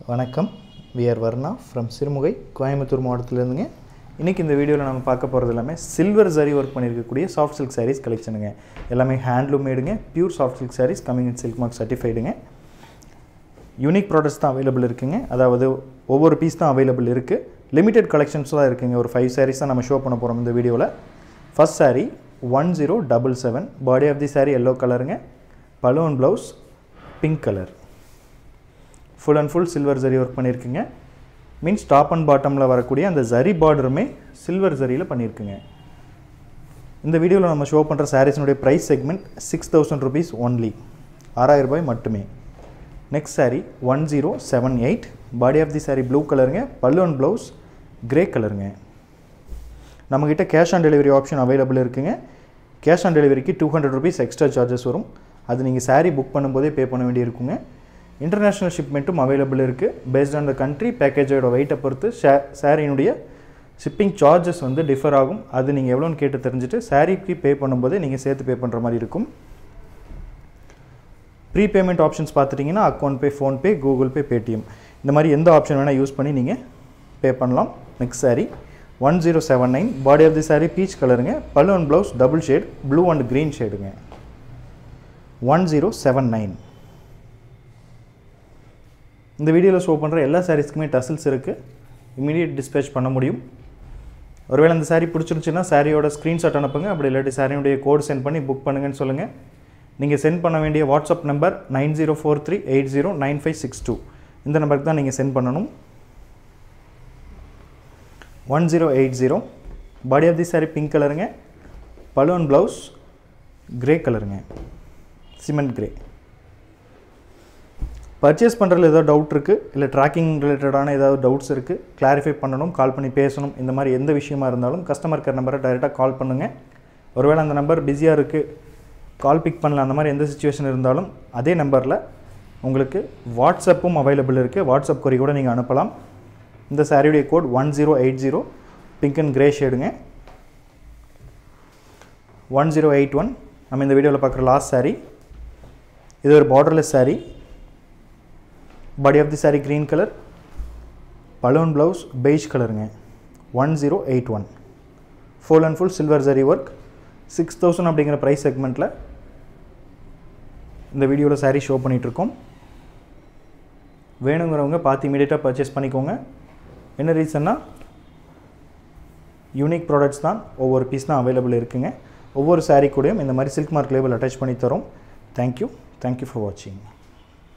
வணக்கம் we are Varna from Sirumugai Coimbatore மாவட்டத்திலேருந்துங்க இன்றைக்கி இந்த வீடியோவில் நம்ம பார்க்க போகிறது எல்லாமே சில்வர் ஜரி ஒர்க் பண்ணியிருக்கக்கூடிய சாஃப்ட் சில்க் சாரீஸ் கலெக்ஷனுங்க எல்லாமே ஹேண்ட்லூம் மேடுங்க pure soft silk sarees coming in silk mark சர்டிஃபைடுங்க யூனிக் ப்ராடக்ட்ஸ் தான் அவைலபிள் இருக்குங்க அதாவது ஒவ்வொரு பீஸ் தான் அவைலபிள் இருக்குது லிமிடெட் கலெக்ஷன்ஸ் தான் இருக்குங்க ஒரு ஃபைவ் சாரீஸ் தான் நம்ம ஷோ பண்ண போகிறோம் இந்த வீடியோவில் first saree one zero double seven body of the saree yellow கலருங்க பலூன் blouse pink colour full and full silver zari work பண்ணியிருக்குங்க மீன்ஸ் டாப் அண்ட் பாட்டமில் வரக்கூடிய அந்த ஜரி பார்டருமே சில்வர் ஜரியில் பண்ணியிருக்குங்க இந்த வீடியோவில் நம்ம ஷோ பண்ணுற சாரீஸினுடைய price segment six thousand rupees only ஆறாயிரம் ரூபாய் மட்டுமே next saree one zero seven eight body of the saree blue கலருங்க பல்லு அண்ட் ப்ளவுஸ் கிரே கலருங்க நம்மக்கிட்ட cash on delivery option available இருக்குங்க கேஷ் ஆன் டெலிவரிக்கு two hundred rupees extra charges வரும் அது நீங்கள் saree புக் பண்ணும்போதே பே பண்ண வேண்டியிருக்குங்க இன்டர்நேஷ்னல் ஷிப்மெண்ட்டும் அவைலபிள் இருக்குது பேஸ்ட் ஆன் த கண்ட்ரி பேக்கேஜோட வெயிட்டை பொறுத்து ஷே சாரியினுடைய ஷிப்பிங் சார்ஜஸ் வந்து டிஃபர் ஆகும் அது நீங்கள் எவ்வளோன்னு கேட்டு தெரிஞ்சுட்டு சாரீக்கு பே பண்ணும்போதே நீங்கள் சேர்த்து பே பண்ணுற மாதிரி இருக்கும் ப்ரீ பேமெண்ட் ஆப்ஷன்ஸ் பார்த்துட்டிங்கன்னா account pay PhonePe Google Pay Paytm இந்த மாதிரி எந்த ஆப்ஷன் வேணால் யூஸ் பண்ணி நீங்கள் பே பண்ணலாம் next saree one zero seven nine body of the saree peach கலருங்க pallu and blouse double shade blue and green ஷேடுங்க ஒன் ஜீரோ செவன் நைன் இந்த வீடியோவில் ஷோ பண்ணுற எல்லா சாரீஸ்க்குமே டசில்ஸ் இருக்குது இமீடியட் டிஸ்பேச் பண்ண முடியும் ஒருவேளை அந்த saree பிடிச்சிருந்துச்சுன்னா சாரியோட ஸ்க்ரீன்ஷாட் அனுப்புங்க அப்படி இல்லாட்டி சாரியுடைய கோட் சென்ட் பண்ணி புக் பண்ணுங்கன்னு சொல்லுங்கள் நீங்கள் சென்ட் பண்ண வேண்டிய WhatsApp number nine zero four three eight zero nine five six two இந்த நம்பருக்கு தான் நீங்கள் சென்ட் பண்ணணும் one zero eight zero body of the saree pink கலருங்க பலூன் ப்ளவுஸ் கிரே கலருங்க சிமெண்ட் கிரே பர்ச்சேஸ் பண்ணுறதுல ஏதாவது டவுட் இருக்குது இல்லை ட்ராக்கிங் ரிலேட்டடான ஏதாவது டவுட்ஸ் இருக்குது கிளாரிஃபை பண்ணணும் கால் பண்ணி பேசணும் இந்த மாதிரி எந்த விஷயமா இருந்தாலும் கஸ்டமர் கேர் நம்பரை டைரெக்டாக கால் பண்ணுங்கள் ஒருவேளை அந்த நம்பர் பிஸியாக இருக்குது கால் பிக் பண்ணல அந்த மாதிரி எந்த சுச்சுவேஷன் இருந்தாலும் அதே நம்பரில் உங்களுக்கு வாட்ஸ்அப்பும் அவைலபிள் இருக்குது வாட்ஸ்அப் கொரி கூட நீங்கள் அனுப்பலாம் இந்த சாரியுடைய code one zero eight zero pink and grey ஷேடுங்க ஒன் ஜீரோ எயிட் ஒன் நம்ம இந்த வீடியோவில் பார்க்குற லாஸ்ட் saree இது ஒரு borderless saree body of the saree green colour பலூன் ப்ளவுஸ் பெய்ஜ் கலருங்க one zero eight one full and full silver zari work six thousand அப்படிங்கிற ப்ரைஸ் செக்மெண்ட்டில் இந்த வீடியோவில் saree ஷோ பண்ணிகிட்ருக்கோம் வேணுங்கிறவங்க பார்த்து இமீடியட்டாக பர்ச்சேஸ் பண்ணிக்கோங்க என்ன ரீசன்னா யூனிக் ப்ராடக்ட்ஸ் தான் ஒவ்வொரு பீஸ் தான் அவைலபிள் இருக்குங்க ஒவ்வொரு saree கூடயும் இந்த மாதிரி சில்க் மார்க் லேபிள் அட்டாச் பண்ணி தரோம் தேங்க்யூ தேங்க்யூ ஃபார் வாட்சிங்